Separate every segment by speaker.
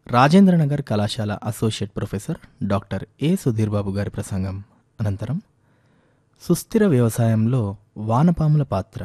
Speaker 1: రాజేంద్రనగర్ కళాశాల associate professor doctor A Sudheer Babu గారి ప్రసంగం అనంతరం సుస్థిర వ్యవసాయంలో వానపాముల పాత్ర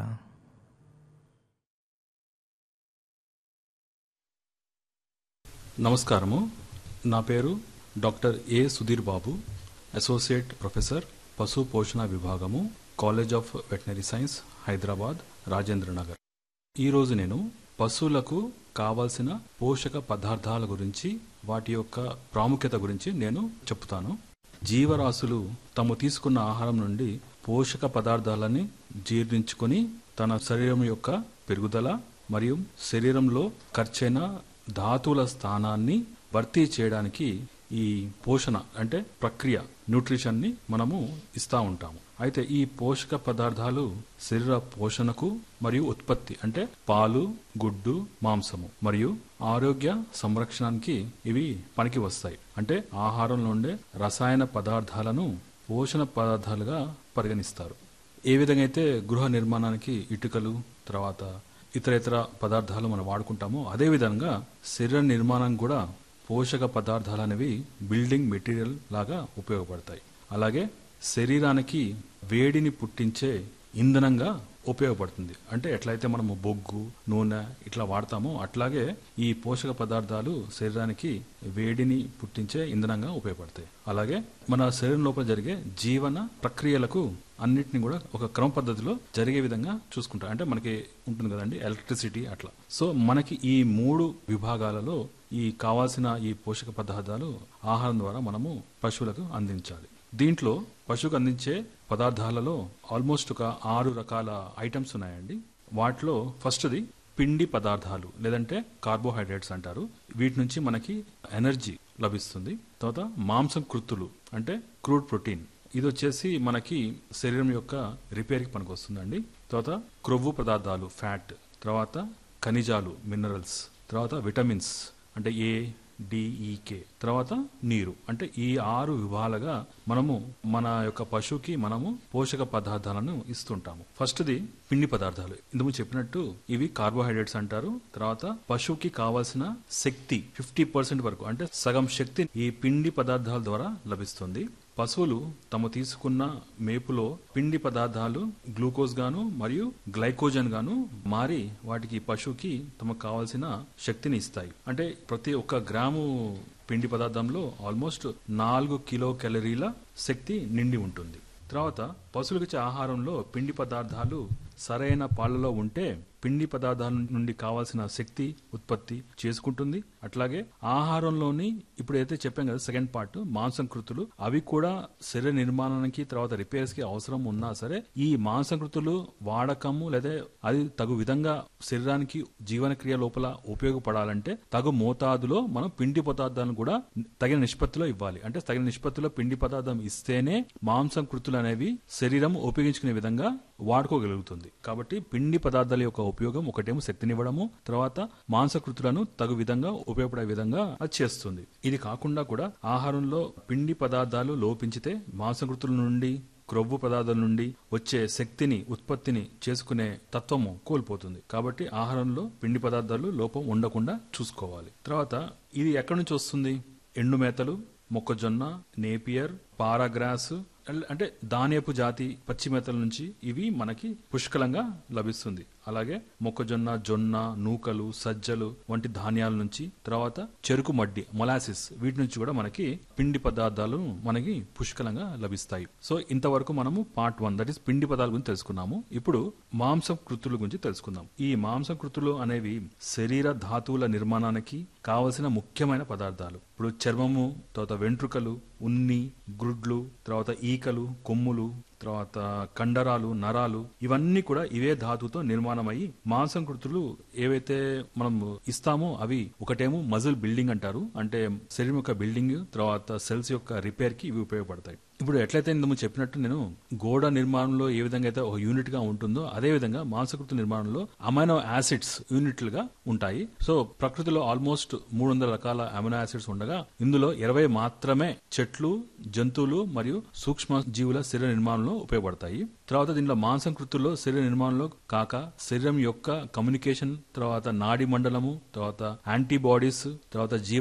Speaker 2: నమస్కారము నా పేరు doctor A Sudheer Babu associate professor పశు పోషణ విభాగము college of veterinary science Hyderabad Rajendra Nagar ఈరోజు నేను పశువులకు కావాల్సిన పోషక పదార్థాల గురించి వాటి యొక్క ప్రాముఖ్యత గురించి నేను చెప్తాను జీవరాశులు తాము తీసుకున్న ఆహారం నుండి పోషక పదార్థాలని జీర్ణించుకొని తన శరీరం యొక్క పెరుగుదల మరియు శరీరంలో ఖర్చైన ధాతువుల స్థానాన్ని భర్తీ చేయడానికి ఈ పోషణ అంటే ప్రక్రియ న్యూట్రిషన్ ని మనము ఇస్తా ఉంటాము అయితే ఈ పోషక పదార్థాలు శరీర పోషణకు మరియు ఉత్పత్తి అంటే పాలు గుడ్డు మాంసము మరియు ఆరోగ్య సంరక్షణకి ఇవి పనికి వస్తాయి అంటే ఆహారంలో ఉండే రసాయన పదార్థాలను పోషణ పదార్థాలుగా పరిగణిస్తారు ఏ విధంగా అయితే గృహ నిర్మాణానికి ఇటుకలు తర్వాత ఇతర ఇతర పదార్థాలు మనం వాడుకుంటామో అదే విధంగా శరీర నిర్మాణం కూడా పోషక పదార్థాలు అనేవి బిల్డింగ్ మెటీరియల్ లాగా ఉపయోగపడతాయి అలాగే శరీరానికి వేడిని పుట్టించే ఇంధనంగా ఉపయోగపడుతుంది అంటే ఎట్లయితే మనము బొగ్గు నూనె ఇట్లా వాడతామో అట్లాగే ఈ పోషక పదార్థాలు శరీరానికి వేడిని పుట్టించే ఇంధనంగా ఉపయోగపడతాయి అలాగే మన శరీరం లోపల జరిగే జీవన ప్రక్రియలకు అన్నిటిని కూడా ఒక క్రమ పద్ధతిలో జరిగే విధంగా చూసుకుంటాం అంటే మనకి ఉంటుంది కదండి ఎలక్ట్రిసిటీ అట్లా సో మనకి ఈ మూడు విభాగాలలో ఈ కావాల్సిన ఈ పోషక పదార్థాలు ఆహారం ద్వారా మనము పశువులకు అందించాలి దీంట్లో పశువుకు అందించే పదార్థాలలో ఆల్మోస్ట్ ఒక ఆరు రకాల ఐటమ్స్ ఉన్నాయండి వాటిలో ఫస్ట్ది పిండి పదార్థాలు లేదంటే కార్బోహైడ్రేట్స్ అంటారు వీటి నుంచి మనకి ఎనర్జీ లభిస్తుంది తర్వాత మాంసం కృత్తులు అంటే క్రూడ్ ప్రోటీన్ ఇది వచ్చేసి మనకి శరీరం యొక్క రిపేర్కి పనికి వస్తుందండి తర్వాత క్రొవ్వు పదార్థాలు ఫ్యాట్ తర్వాత ఖనిజాలు మినరల్స్ తర్వాత విటమిన్స్ అంటే ఏ డిఈకే తర్వాత నీరు అంటే ఈ ఆరు విభాలుగా మనము మన యొక్క పశువుకి మనము పోషక పదార్థాలను ఇస్తుంటాము ఫస్ట్ది పిండి పదార్థాలు ఇందుకు చెప్పినట్టు ఇవి కార్బోహైడ్రేట్స్ అంటారు తర్వాత పశువుకి కావాల్సిన శక్తి ఫిఫ్టీ పర్సెంట్ వరకు అంటే సగం శక్తి ఈ పిండి పదార్థాల ద్వారా లభిస్తుంది పశువులు తమ తీసుకున్న మేపులో పిండి పదార్థాలు గ్లూకోజ్ గాను మరియు గ్లైకోజన్ గాను మారి వాటికి పశువుకి తమకు కావాల్సిన శక్తిని ఇస్తాయి అంటే ప్రతి ఒక్క గ్రాము పిండి పదార్థంలో ఆల్మోస్ట్ నాలుగు కిలో క్యాలరీల శక్తి నిండి ఉంటుంది తర్వాత పశువులకు ఇచ్చే ఆహారంలో పిండి పదార్థాలు సరైన పాలలో ఉంటే పిండి పదార్థాల నుండి కావాల్సిన శక్తి ఉత్పత్తి చేసుకుంటుంది అట్లాగే ఆహారంలోని ఇప్పుడు అయితే చెప్పాం కదా సెకండ్ పార్ట్ మాంసకృతులు అవి కూడా శరీర నిర్మాణానికి తర్వాత రిపేర్స్ కి అవసరం ఉన్నా సరే ఈ మాంసకృతులు వాడకము లేదా అది తగు విధంగా శరీరానికి జీవనక్రియ లోపల ఉపయోగపడాలంటే తగు మోతాదులో మనం పిండి పదార్థాలను కూడా తగిన నిష్పత్తిలో ఇవ్వాలి అంటే తగిన నిష్పత్తిలో పిండి పదార్థం ఇస్తేనే మాంసం కృతులు అనేవి శరీరం ఉపయోగించుకునే విధంగా వాడుకోగలుగుతుంది కాబట్టి పిండి పదార్థాల యొక్క ఉపయోగం ఒకటేమో శక్తినివ్వడము తర్వాత మాంసకృతులను తగు విధంగా ఉపయోగపడే విధంగా అది చేస్తుంది ఇది కాకుండా కూడా ఆహారంలో పిండి పదార్థాలు లోపించితే మాంసకృతుల నుండి క్రొవ్వు పదార్థాల నుండి వచ్చే శక్తిని ఉత్పత్తిని చేసుకునే తత్వము కోల్పోతుంది కాబట్టి ఆహారంలో పిండి పదార్థాలు లోపం ఉండకుండా చూసుకోవాలి తర్వాత ఇది ఎక్కడి నుంచి వస్తుంది ఎండు మేతలు మొక్కజొన్న నేపియర్ పారాగ్రాస్ అంటే ధాన్యపు జాతి పచ్చి మేతల నుంచి ఇవి మనకి పుష్కలంగా లభిస్తుంది అలాగే మొక్కజొన్న జొన్న నూకలు సజ్జలు వంటి ధాన్యాల నుంచి తర్వాత చెరుకు మడ్డి మొలాసిస్ వీటి నుంచి కూడా మనకి పిండి పదార్థాలు మనకి పుష్కలంగా లభిస్తాయి సో ఇంతవరకు మనము పార్ట్ వన్ దట్ ఇస్ పిండి పదార్థాల గురించి తెలుసుకున్నాము ఇప్పుడు మాంసం కృతుల గురించి తెలుసుకుందాం ఈ మాంసం కృతులు అనేవి శరీర ధాతువుల నిర్మాణానికి కావలసిన ముఖ్యమైన పదార్థాలు ఇప్పుడు చర్మము తర్వాత వెంట్రుకలు ఉన్ని గ్రుడ్లు తర్వాత ఈకలు కొమ్ములు తర్వాత కండరాలు నరాలు ఇవన్నీ కూడా ఇవే ధాతుతో నిర్మాణమయ్యి మాంసం కృతులు ఏవైతే మనం ఇస్తామో అవి ఒకటేమో మజిల్ బిల్డింగ్ అంటారు అంటే శరీరం యొక్క బిల్డింగ్ తర్వాత సెల్స్ యొక్క రిపేర్ కి ఇవి ఉపయోగపడతాయి ఇప్పుడు ఎట్లయితే ఇంతకు చెప్పినట్టు నేను గోడ నిర్మాణంలో ఏ విధంగా అయితే ఒక యూనిట్ గా ఉంటుందో అదే విధంగా మాంసకృతి నిర్మాణంలో అమైనో యాసిడ్స్ యూనిట్లుగా ఉంటాయి సో ప్రకృతిలో ఆల్మోస్ట్ మూడు వందల రకాల అమైనో యాసిడ్స్ ఉండగా ఇందులో ఇరవై మాత్రమే చెట్లు జంతువులు మరియు సూక్ష్మ జీవుల శరీర నిర్మాణంలో ఉపయోగపడతాయి తర్వాత దీనిలో మాంసం కృతుల్లో శరీర నిర్మాణంలో కాక శరీరం యొక్క కమ్యూనికేషన్ తర్వాత నాడి మండలము తర్వాత యాంటీబాడీస్ తర్వాత జీవ